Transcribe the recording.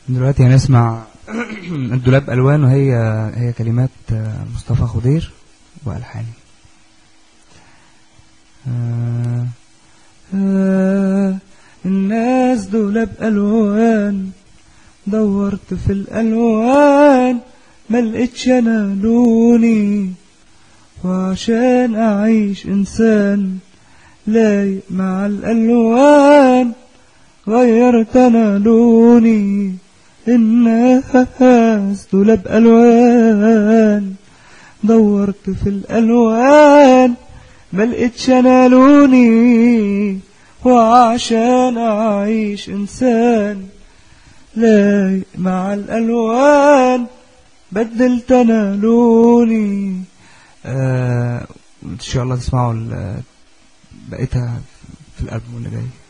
دلوقتي هنسمع الدولاب ألوان وهي هي كلمات مصطفى خضير وألحاني آه آه الناس دولاب ألوان دورت في الألوان ملقتش أنا لوني وعشان أعيش إنسان لايق مع الألوان غيرت أنا لوني الناس دولاب ألوان دورت في الألوان ملقتش أنا لوني وعشان أعيش إنسان لايق مع الألوان بدلت أنا لوني آه إن شاء الله تسمعوا بقيتها في الألبوم اللي جاي